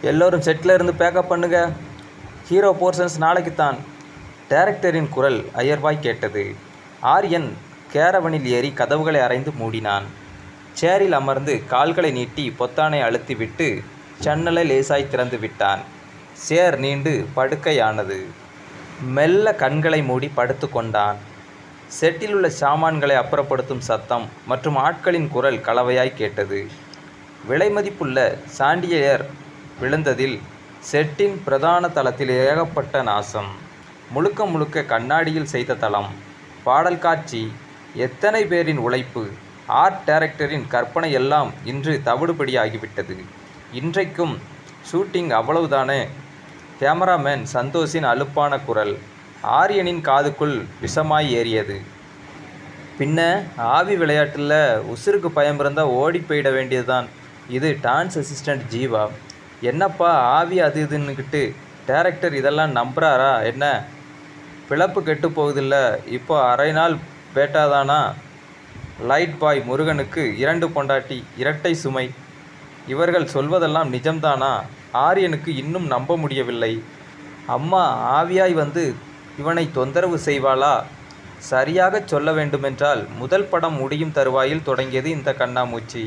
எல்லோரும் செட்டில் இருந்து பேக்கப் பண்ணுங்க ஹீரோ போர்ஷன்ஸ் நாளைக்கு தான் டைரக்டரின் குரல் அயர்வாய் கேட்டது ஆரியன் கேரவனில் ஏறி கதவுகளை அரைந்து மூடினான் சேரில் அமர்ந்து கால்களை நீட்டி பொத்தானை அழுத்திவிட்டு ஜன்னலை லேசாய் திறந்து விட்டான் சேர் நீண்டு படுக்கையானது மெல்ல கண்களை மூடி படுத்து கொண்டான் செட்டில் உள்ள சாமான்களை அப்புறப்படுத்தும் சத்தம் மற்றும் ஆட்களின் குரல் கலவையாய் கேட்டது விலைமதிப்புள்ள சாண்டியர் விழுந்ததில் செட்டின் பிரதான தளத்தில் ஏகப்பட்ட நாசம் முழுக்க முழுக்க கண்ணாடியில் செய்த தளம் பாடல் காட்சி எத்தனை பேரின் உழைப்பு ஆர்ட் டைரக்டரின் கற்பனை எல்லாம் இன்று தவிடுபடியாகிவிட்டது இன்றைக்கும் ஷூட்டிங் அவ்வளவுதானே கேமராமேன் சந்தோஷின் அலுப்பான குரல் ஆரியனின் காதுக்குள் விஷமாய் ஏறியது பின்ன ஆவி விளையாட்டில் உசுருக்கு பயம் இருந்தால் ஓடி போயிட வேண்டியதுதான் இது டான்ஸ் அசிஸ்டண்ட் ஜீவா என்னப்பா ஆவி அது இதுன்னுக்கிட்டு டேரக்டர் இதெல்லாம் நம்புறாரா என்ன பிழப்பு கெட்டு போகுதில்ல இப்போ அரை நாள் பேட்டாதானா லைட் பாய் முருகனுக்கு இரண்டு பொண்டாட்டி இரட்டை சுமை இவர்கள் சொல்வதெல்லாம் நிஜம்தானா ஆரியனுக்கு இன்னும் நம்ப முடியவில்லை அம்மா ஆவியாய் வந்து இவனை தொந்தரவு செய்வாளா சரியாகச் சொல்ல வேண்டுமென்றால் முதல் படம் முடியும் தருவாயில் தொடங்கியது இந்த கண்ணாமூச்சி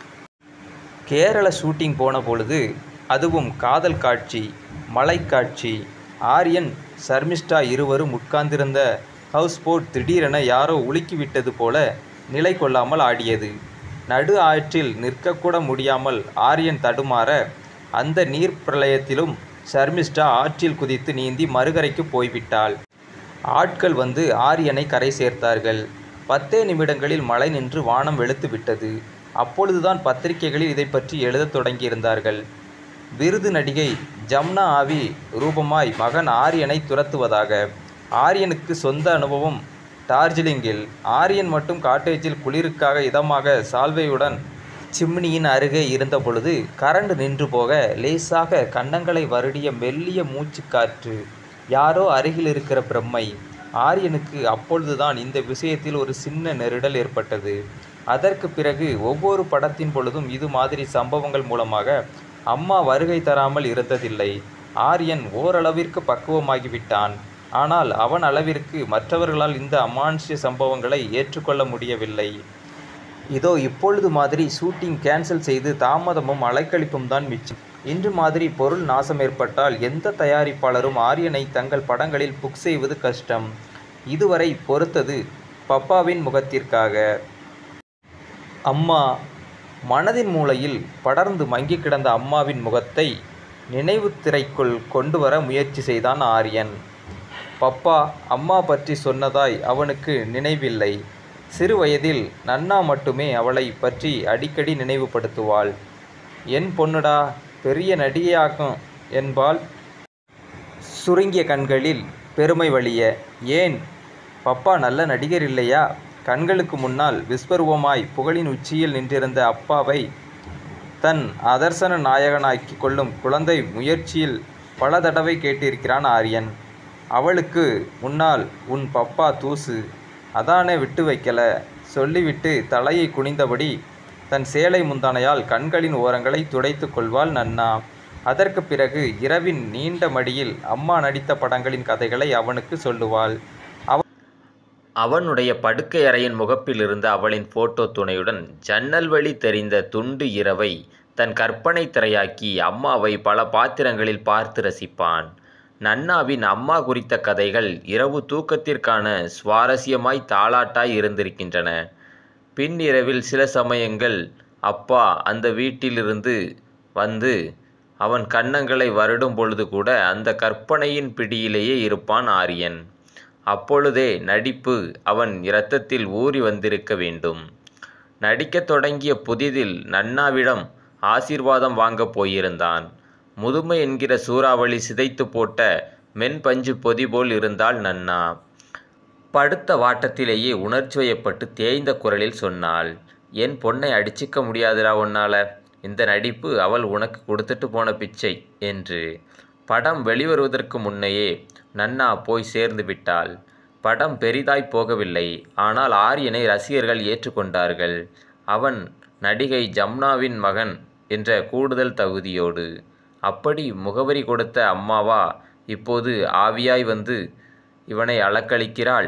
கேரள ஷூட்டிங் போன பொழுது அதுவும் காதல் காட்சி மலை காட்சி ஆரியன் சர்மிஷ்டா இருவரும் உட்கார்ந்திருந்த ஹவுஸ் போட் திடீரென யாரோ உலுக்கி விட்டது போல நிலை கொள்ளாமல் ஆடியது நடு ஆற்றில் நிற்கக்கூட முடியாமல் ஆரியன் தடுமாற அந்த நீர் பிரளயத்திலும் சர்மிஷ்டா ஆற்றில் குதித்து நீந்தி மறுகரைக்கு போய்விட்டாள் ஆட்கள் வந்து ஆரியனை கரை சேர்த்தார்கள் பத்தே நிமிடங்களில் மழை நின்று வானம் வெளுத்து விட்டது அப்பொழுதுதான் பத்திரிகைகளில் இதை பற்றி எழுதத் தொடங்கியிருந்தார்கள் விருது நடிகை ஜம்னா ஆவி ரூபமாய் மகன் ஆரியனை துரத்துவதாக ஆரியனுக்கு சொந்த அனுபவம் டார்ஜிலிங்கில் ஆரியன் மட்டும் காட்டேஜில் குளிருக்காக இதமாக சால்வையுடன் சிம்னியின் அருகே இருந்த பொழுது கரண்ட் நின்று போக லேசாக கன்னங்களை வருடிய மெல்லிய மூச்சுக்காற்று யாரோ அருகில் இருக்கிற பிரம்மை ஆரியனுக்கு அப்பொழுதுதான் இந்த விஷயத்தில் ஒரு சின்ன நெருடல் ஏற்பட்டது அதற்கு பிறகு ஒவ்வொரு படத்தின் பொழுதும் இது மாதிரி சம்பவங்கள் மூலமாக அம்மா வருகை தராமல் இருந்ததில்லை ஆரியன் ஓரளவிற்கு பக்குவமாகிவிட்டான் ஆனால் அவன் அளவிற்கு மற்றவர்களால் இந்த அமானுஷ்ய சம்பவங்களை ஏற்றுக்கொள்ள முடியவில்லை இதோ இப்பொழுது மாதிரி ஷூட்டிங் கேன்சல் செய்து தாமதமும் அலைக்கழிப்பும் தான் மிச்சம் இன்று மாதிரி பொருள் நாசம் ஏற்பட்டால் எந்த தயாரிப்பாளரும் ஆரியனை தங்கள் படங்களில் புக் செய்வது கஷ்டம் இதுவரை பொறுத்தது பப்பாவின் முகத்திற்காக அம்மா மனதின் மூலையில் படர்ந்து மங்கி கிடந்த அம்மாவின் முகத்தை நினைவுத் திரைக்குள் கொண்டு வர முயற்சி செய்தான் ஆரியன் பப்பா அம்மா பற்றி சொன்னதாய் அவனுக்கு நினைவில்லை சிறு வயதில் நன்னா மட்டுமே அவளை பற்றி அடிக்கடி நினைவுபடுத்துவாள் என் பொண்ணுடா பெரிய நடிகையாக்கும் என்பாள் சுருங்கிய கண்களில் பெருமை வழிய ஏன் பப்பா நல்ல நடிகர் இல்லையா கண்களுக்கு முன்னால் விஸ்வரூபமாய் புகழின் உச்சியில் நின்றிருந்த அப்பாவை தன் அதர்சன நாயகனாக்கி கொள்ளும் குழந்தை முயற்சியில் பல தடவை கேட்டிருக்கிறான் ஆரியன் அவளுக்கு முன்னால் உன் பப்பா தூசு அதானே விட்டு வைக்கல சொல்லிவிட்டு தலையை குனிந்தபடி தன் சேலை முந்தானையால் கண்களின் ஓரங்களை துடைத்து கொள்வாள் நன்னா அதற்கு பிறகு இரவின் நீண்ட மடியில் அம்மா நடித்த படங்களின் கதைகளை அவனுக்கு சொல்லுவாள் அவனுடைய படுக்கை அறையின் முகப்பில் இருந்த அவளின் போட்டோ துணையுடன் ஜன்னல் வழி தெரிந்த துண்டு இரவை தன் கற்பனை திரையாக்கி அம்மாவை பல பாத்திரங்களில் பார்த்து ரசிப்பான் நன்னாவின் அம்மா குறித்த கதைகள் இரவு தூக்கத்திற்கான சுவாரஸ்யமாய் தாளாட்டாய் இருந்திருக்கின்றன பின் இரவில் சில சமயங்கள் அப்பா அந்த வீட்டிலிருந்து வந்து அவன் கன்னங்களை வருடும் பொழுது கூட அந்த கற்பனையின் பிடியிலேயே இருப்பான் ஆரியன் அப்பொழுதே நடிப்பு அவன் இரத்தத்தில் ஊறி வந்திருக்க வேண்டும் நடிக்கத் தொடங்கிய புதிதில் நன்னாவிடம் ஆசீர்வாதம் வாங்கப் போயிருந்தான் முதுமை என்கிற சூறாவளி சிதைத்து போட்ட மென்பஞ்சு பொதி போல் இருந்தாள் நன்னா படுத்த வாட்டத்திலேயே உணர்ச்சிவயப்பட்டு தேய்ந்த குரலில் சொன்னாள் என் பொண்ணை அடிச்சிக்க முடியாதுடா உன்னால இந்த நடிப்பு அவள் உனக்கு கொடுத்துட்டு போன பிச்சை என்று படம் வெளிவருவதற்கு முன்னையே நன்னா போய் சேர்ந்து விட்டாள் படம் பெரிதாய் போகவில்லை ஆனால் ஆரியனை ரசிகர்கள் ஏற்றுக்கொண்டார்கள் அவன் நடிகை ஜம்னாவின் மகன் என்ற கூடுதல் தகுதியோடு அப்படி முகவரி கொடுத்த அம்மாவா இப்போது ஆவியாய் வந்து இவனை அலக்களிக்கிறாள்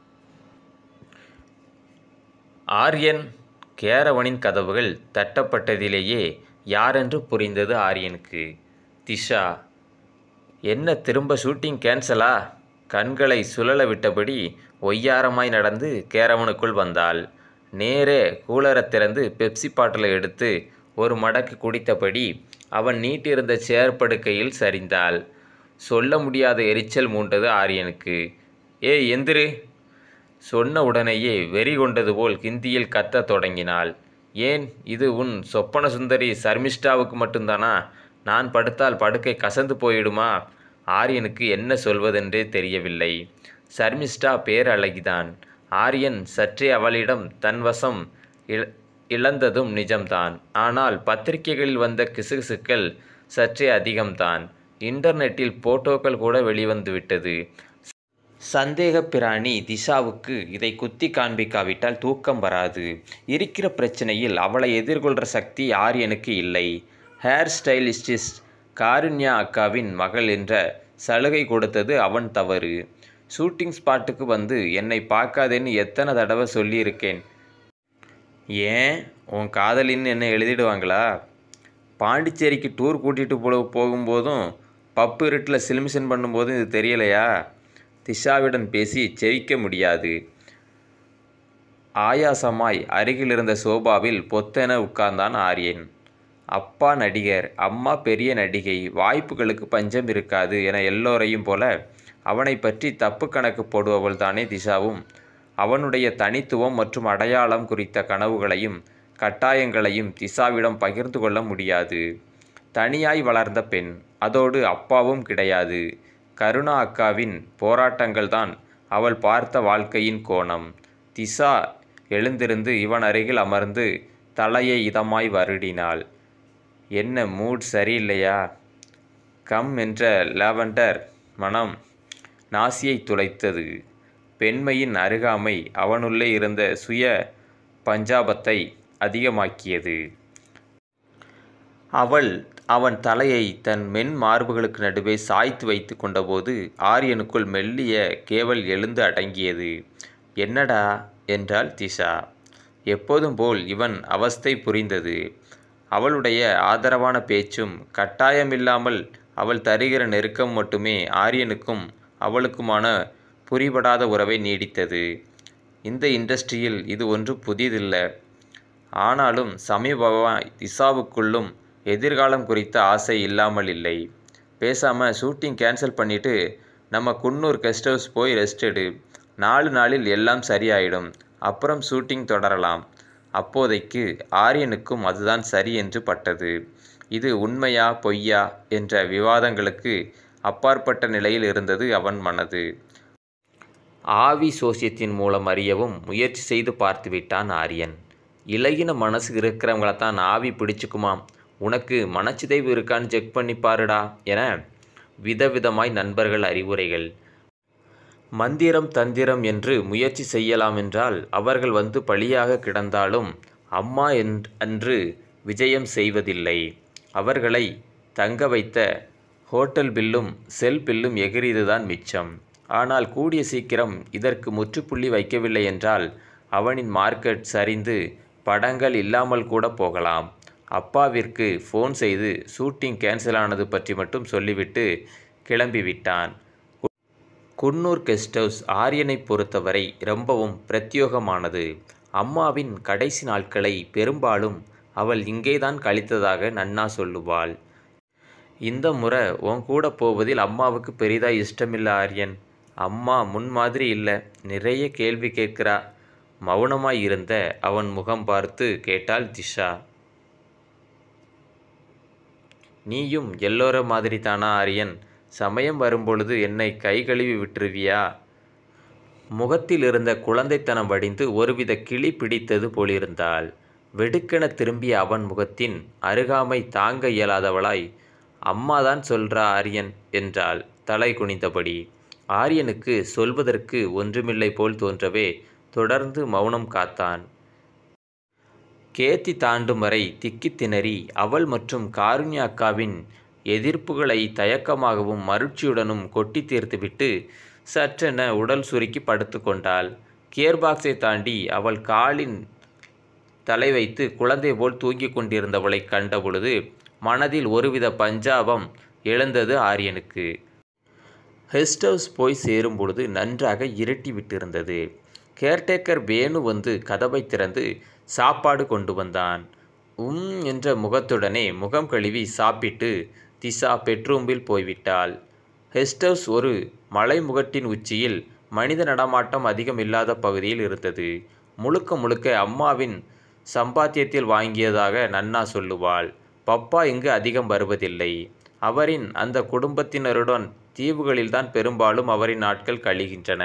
ஆரியன் கேரவனின் கதவுகள் தட்டப்பட்டதிலேயே யாரென்று புரிந்தது ஆரியனுக்கு திஷா என்ன திரும்ப ஷூட்டிங் கேன்சலா கண்களை சுழல விட்டபடி ஒய்யாரமாய் நடந்து கேரவனுக்குள் வந்தாள் நேரே கூலரை திறந்து பெப்சி பாட்டிலை எடுத்து ஒரு மடக்கு குடித்தபடி அவன் நீட்டிருந்த சேர் படுக்கையில் சரிந்தாள் சொல்ல முடியாத எரிச்சல் மூண்டது ஆரியனுக்கு ஏய் எந்திரு சொன்ன உடனேயே வெறி கொண்டது போல் ஹிந்தியில் கத்தத் தொடங்கினாள் ஏன் இது உன் சொப்பன சுந்தரி சர்மிஷ்டாவுக்கு மட்டும்தானா நான் படுத்தால் படுக்கை கசந்து போயிடுமா ஆரியனுக்கு என்ன சொல்வதென்றே தெரியவில்லை சர்மிஷ்டா பேரழகிதான் ஆரியன் சற்றே அவளிடம் தன் வசம் இழ இழந்ததும் நிஜம்தான் ஆனால் பத்திரிகைகளில் வந்த கிசுகிசுக்கள் சற்றே அதிகம்தான் இன்டர்நெட்டில் போட்டோக்கள் கூட வெளிவந்து விட்டது சந்தேக பிராணி திஷாவுக்கு இதை குத்தி காண்பிக்காவிட்டால் தூக்கம் வராது இருக்கிற பிரச்சனையில் அவளை எதிர்கொள்கிற சக்தி ஆரியனுக்கு இல்லை ஹேர் ஸ்டைலிஸ்டிஸ்ட் காருண்யா அக்காவின் மகள் என்ற சலுகை கொடுத்தது அவன் தவறு ஷூட்டிங் ஸ்பாட்டுக்கு வந்து என்னை பார்க்காதேன்னு எத்தனை தடவை சொல்லியிருக்கேன் ஏன் உன் காதலின்னு என்ன எழுதிடுவாங்களா பாண்டிச்சேரிக்கு டூர் கூட்டிகிட்டு போ போகும்போதும் பப்பு இருட்டில் சிலிமிஷன் பண்ணும்போதும் இது தெரியலையா திஷாவிடம் பேசி செவிக்க முடியாது ஆயாசமாய் அருகில் இருந்த சோபாவில் பொத்தென உட்கார்ந்தான் ஆரியன் அப்பா நடிகர் அம்மா பெரிய நடிகை வாய்ப்புகளுக்கு பஞ்சம் இருக்காது என எல்லோரையும் போல அவனை பற்றி தப்பு கணக்கு போடுபவள் தானே திஷாவும் அவனுடைய தனித்துவம் மற்றும் அடையாளம் குறித்த கனவுகளையும் கட்டாயங்களையும் திஷாவிடம் பகிர்ந்து கொள்ள முடியாது தனியாய் வளர்ந்த பெண் அதோடு அப்பாவும் கிடையாது கருணா அக்காவின் போராட்டங்கள்தான் அவள் பார்த்த வாழ்க்கையின் கோணம் திசா எழுந்திருந்து இவன் அருகில் அமர்ந்து தலையை இதமாய் வருடினாள் என்ன மூட் சரியில்லையா கம் என்ற லாவெண்டர் மனம் நாசியை துளைத்தது பெண்மையின் அருகாமை அவனுள்ளே இருந்த சுய பஞ்சாபத்தை அதிகமாக்கியது அவள் அவன் தலையை தன் மென் மார்புகளுக்கு நடுவே சாய்த்து வைத்து கொண்டபோது ஆரியனுக்குள் மெல்லிய கேவல் எழுந்து அடங்கியது என்னடா என்றாள் திஷா எப்போதும் போல் இவன் அவஸ்தை புரிந்தது அவளுடைய ஆதரவான பேச்சும் கட்டாயமில்லாமல் அவள் தருகிற நெருக்கம் மட்டுமே ஆரியனுக்கும் அவளுக்குமான புரிபடாத உறவை நீடித்தது இந்த இண்டஸ்ட்ரியில் இது ஒன்று புதிதில்லை ஆனாலும் சமீபமாய் திசாவுக்குள்ளும் எதிர்காலம் குறித்த ஆசை இல்லாமல் இல்லை பேசாமல் ஷூட்டிங் கேன்சல் பண்ணிவிட்டு நம்ம குன்னூர் கெஸ்ட் ஹவுஸ் போய் ரெஸ்ட் எடு நாலு நாளில் எல்லாம் சரியாயிடும் அப்புறம் ஷூட்டிங் தொடரலாம் அப்போதைக்கு ஆரியனுக்கும் அதுதான் சரி என்று பட்டது இது உண்மையா பொய்யா என்ற விவாதங்களுக்கு அப்பாற்பட்ட நிலையில் இருந்தது அவன் மனது ஆவி சோசியத்தின் மூலம் அறியவும் முயற்சி செய்து பார்த்து விட்டான் ஆரியன் இலகின மனசு இருக்கிறவங்கள தான் ஆவி பிடிச்சுக்குமாம் உனக்கு மனச்சிதைவு இருக்கான்னு செக் பண்ணி பாருடா என விதவிதமாய் நண்பர்கள் அறிவுரைகள் மந்திரம் தந்திரம் என்று முயற்சி செய்யலாம் என்றால் அவர்கள் வந்து பழியாக கிடந்தாலும் அம்மா என் அன்று விஜயம் செய்வதில்லை அவர்களை தங்க வைத்த ஹோட்டல் பில்லும் செல் பில்லும் எகிறியதுதான் மிச்சம் ஆனால் கூடிய சீக்கிரம் இதற்கு முற்றுப்புள்ளி வைக்கவில்லை என்றால் அவனின் மார்க்கெட் சரிந்து படங்கள் இல்லாமல் கூட போகலாம் அப்பாவிற்கு ஃபோன் செய்து ஷூட்டிங் கேன்சல் ஆனது பற்றி மட்டும் சொல்லிவிட்டு கிளம்பிவிட்டான் குன்னூர் கெஸ்ட் ஹவுஸ் ஆரியனை பொறுத்தவரை ரொம்பவும் பிரத்யோகமானது அம்மாவின் கடைசி நாட்களை பெரும்பாலும் அவள் இங்கேதான் கழித்ததாக நன்னா சொல்லுவாள் இந்த முறை உன் கூட போவதில் அம்மாவுக்கு பெரிதா இஷ்டமில்லை ஆரியன் அம்மா முன் மாதிரி இல்லை நிறைய கேள்வி கேட்கிறா மௌனமாய் இருந்த அவன் முகம் பார்த்து கேட்டாள் திஷா நீயும் எல்லோர மாதிரி தானா ஆரியன் சமயம் வரும்பொழுது என்னை கை கழுவி விட்டுருவியா முகத்தில் இருந்த குழந்தைத்தனம் வடிந்து ஒருவித கிளி பிடித்தது போலிருந்தாள் வெடுக்கென திரும்பிய அவன் முகத்தின் அருகாமை தாங்க இயலாதவளாய் அம்மாதான் சொல்றா ஆரியன் என்றாள் தலை குனிந்தபடி ஆரியனுக்கு சொல்வதற்கு ஒன்றுமில்லை போல் தோன்றவே தொடர்ந்து மௌனம் காத்தான் கேத்தி தாண்டும் வரை திக்கித் திணறி அவள் மற்றும் காருண்யா அக்காவின் எதிர்ப்புகளை தயக்கமாகவும் மருட்சியுடனும் கொட்டி தீர்த்துவிட்டு சற்றென உடல் சுருக்கி படுத்து கொண்டாள் கியர்பாக்ஸை தாண்டி அவள் காலின் தலை வைத்து குழந்தை போல் தூங்கிக் கொண்டிருந்தவளைக் கண்டபொழுது மனதில் ஒருவித பஞ்சாபம் எழுந்தது ஆரியனுக்கு கெஸ்ட் ஹவுஸ் போய் சேரும் பொழுது நன்றாக இருட்டி விட்டிருந்தது கேர்டேக்கர் வேணு வந்து கதவை திறந்து சாப்பாடு கொண்டு வந்தான் உம் என்ற முகத்துடனே முகம் கழுவி சாப்பிட்டு திசா பெட்ரூமில் போய்விட்டாள் கெஸ்ட் ஹவுஸ் ஒரு மலைமுகட்டின் உச்சியில் மனித நடமாட்டம் அதிகம் இல்லாத பகுதியில் இருந்தது முழுக்க முழுக்க அம்மாவின் சம்பாத்தியத்தில் வாங்கியதாக நன்னா சொல்லுவாள் பப்பா இங்கு அதிகம் வருவதில்லை அவரின் அந்த குடும்பத்தினருடன் தீவுகளில்தான் பெரும்பாலும் அவரின் நாட்கள் கழிகின்றன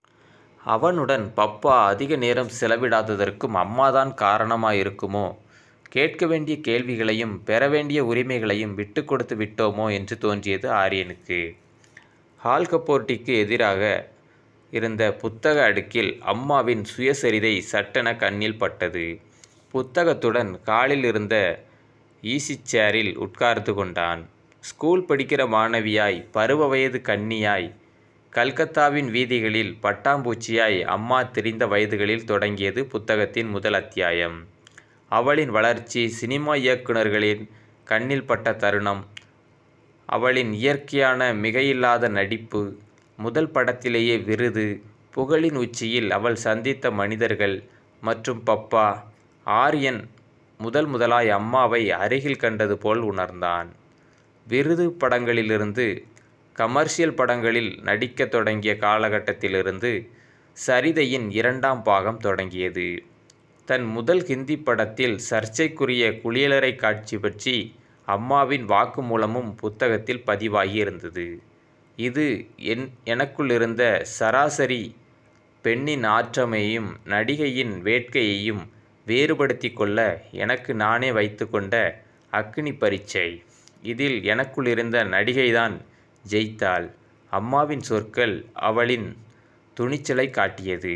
அவனுடன் பப்பா அதிக நேரம் செலவிடாததற்கும் அம்மாதான் காரணமாயிருக்குமோ கேட்க வேண்டிய கேள்விகளையும் பெற வேண்டிய உரிமைகளையும் விட்டு கொடுத்து விட்டோமோ என்று தோன்றியது ஆரியனுக்கு ஹால்கப்போர்ட்டிக்கு எதிராக இருந்த புத்தக அடுக்கில் அம்மாவின் சுயசரிதை சட்டென கண்ணில் பட்டது புத்தகத்துடன் காலில் இருந்த ஈசி சேரில் உட்கார்ந்து கொண்டான் ஸ்கூல் படிக்கிற மாணவியாய் பருவ வயது கன்னியாய் கல்கத்தாவின் வீதிகளில் பட்டாம்பூச்சியாய் அம்மா தெரிந்த வயதுகளில் தொடங்கியது புத்தகத்தின் முதல் அத்தியாயம் அவளின் வளர்ச்சி சினிமா இயக்குனர்களின் கண்ணில் பட்ட தருணம் அவளின் இயற்கையான மிகையில்லாத நடிப்பு முதல் படத்திலேயே விருது புகழின் உச்சியில் அவள் சந்தித்த மனிதர்கள் மற்றும் பப்பா ஆரியன் முதல் முதலாய் அம்மாவை அருகில் கண்டது போல் உணர்ந்தான் விருது படங்களிலிருந்து கமர்ஷியல் படங்களில் நடிக்கத் தொடங்கிய காலகட்டத்திலிருந்து சரிதையின் இரண்டாம் பாகம் தொடங்கியது தன் முதல் ஹிந்தி படத்தில் சர்ச்சைக்குரிய குளியலறை காட்சி பற்றி அம்மாவின் வாக்குமூலமும் புத்தகத்தில் பதிவாகி இருந்தது இது என் எனக்குள்ளிருந்த சராசரி பெண்ணின் ஆற்றமையும் நடிகையின் வேட்கையையும் வேறுபடுத்தி கொள்ள எனக்கு நானே வைத்துக்கொண்ட அக்னி பரீட்சை இதில் எனக்குள்ளிருந்த நடிகைதான் ஜெயித்தாள் அம்மாவின் சொற்கள் அவளின் துணிச்சலை காட்டியது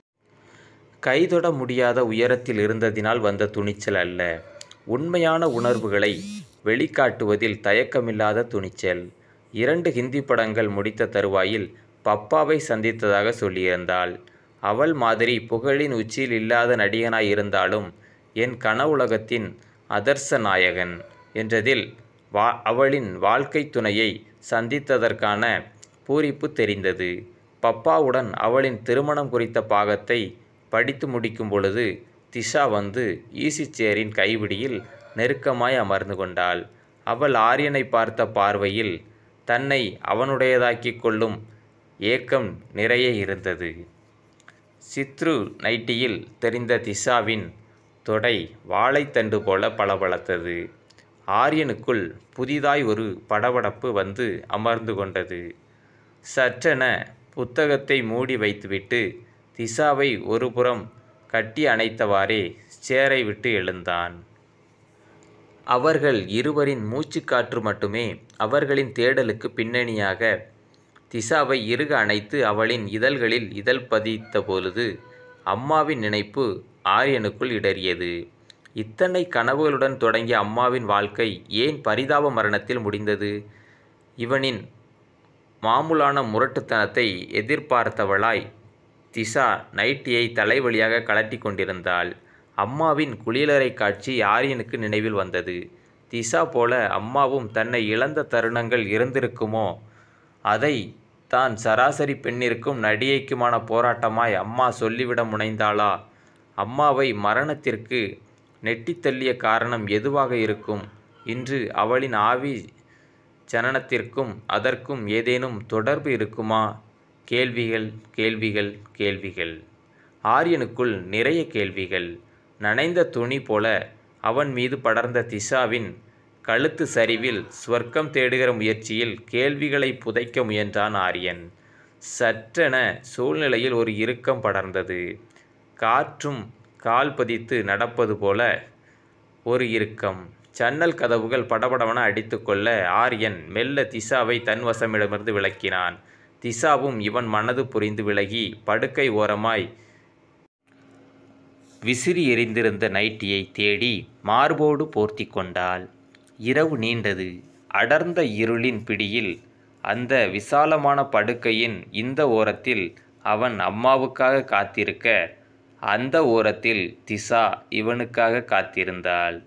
கைதொட முடியாத உயரத்தில் இருந்ததினால் வந்த துணிச்சல் அல்ல உண்மையான உணர்வுகளை வெளிக்காட்டுவதில் தயக்கமில்லாத துணிச்சல் இரண்டு ஹிந்தி படங்கள் முடித்த தருவாயில் பப்பாவை சந்தித்ததாக சொல்லியிருந்தாள் அவள் மாதிரி புகழின் உச்சியில் இல்லாத நடிகனாய் இருந்தாலும் என் கனவுலகத்தின் அதர்ச நாயகன் என்றதில் வா அவளின் வாழ்க்கை துணையை சந்தித்ததற்கான பூரிப்பு தெரிந்தது பப்பாவுடன் அவளின் திருமணம் குறித்த பாகத்தை படித்து முடிக்கும் பொழுது திஷா வந்து ஈசி சேரின் கைவிடியில் நெருக்கமாய் அமர்ந்து கொண்டாள் அவள் ஆரியனை பார்த்த பார்வையில் தன்னை அவனுடையதாக்கிக் கொள்ளும் ஏக்கம் நிறைய இருந்தது சித்ரு நைட்டியில் தெரிந்த திஷாவின் தொடை வாழைத்தண்டு போல பளபளத்தது ஆரியனுக்குள் புதிதாய் ஒரு படபடப்பு வந்து அமர்ந்து கொண்டது சற்றென புத்தகத்தை மூடி வைத்துவிட்டு திசாவை ஒருபுறம் கட்டி அணைத்தவாறே சேரை விட்டு எழுந்தான் அவர்கள் இருவரின் மூச்சுக்காற்று மட்டுமே அவர்களின் தேடலுக்கு பின்னணியாக திசாவை இறுக அணைத்து அவளின் இதழ்களில் இதழ் பதித்த பொழுது அம்மாவின் நினைப்பு ஆரியனுக்குள் இடறியது இத்தனை கனவுகளுடன் தொடங்கிய அம்மாவின் வாழ்க்கை ஏன் பரிதாப மரணத்தில் முடிந்தது இவனின் மாமூலான முரட்டுத்தனத்தை எதிர்பார்த்தவளாய் திசா நைட்டியை தலைவலியாக கலட்டி கொண்டிருந்தாள் அம்மாவின் குளியலறை காட்சி ஆரியனுக்கு நினைவில் வந்தது திசா போல அம்மாவும் தன்னை இழந்த தருணங்கள் இருந்திருக்குமோ அதை தான் சராசரி பெண்ணிற்கும் நடிகைக்குமான போராட்டமாய் அம்மா சொல்லிவிட முனைந்தாளா அம்மாவை மரணத்திற்கு நெட்டித்தள்ளிய காரணம் எதுவாக இருக்கும் இன்று அவளின் ஆவி ஜனனத்திற்கும் அதற்கும் ஏதேனும் தொடர்பு இருக்குமா கேள்விகள் கேள்விகள் கேள்விகள் ஆரியனுக்குள் நிறைய கேள்விகள் நனைந்த துணி போல அவன் மீது படர்ந்த திஷாவின் கழுத்து சரிவில் ஸ்வர்க்கம் தேடுகிற முயற்சியில் கேள்விகளை புதைக்க முயன்றான் ஆரியன் சற்றென சூழ்நிலையில் ஒரு இறுக்கம் படர்ந்தது காற்றும் கால் பதித்து நடப்பது போல ஒரு இறுக்கம் ஜன்னல் கதவுகள் படபடவென அடித்துக்கொள்ள ஆரியன் மெல்ல திசாவை தன் வசமிடமிருந்து விலக்கினான் திசாவும் இவன் மனது புரிந்து விலகி படுக்கை ஓரமாய் விசிறி எரிந்திருந்த நைட்டியை தேடி மார்போடு போர்த்தி கொண்டாள் இரவு நீண்டது அடர்ந்த இருளின் பிடியில் அந்த விசாலமான படுக்கையின் இந்த ஓரத்தில் அவன் அம்மாவுக்காக காத்திருக்க அந்த ஓரத்தில் திசா இவனுக்காக காத்திருந்தாள்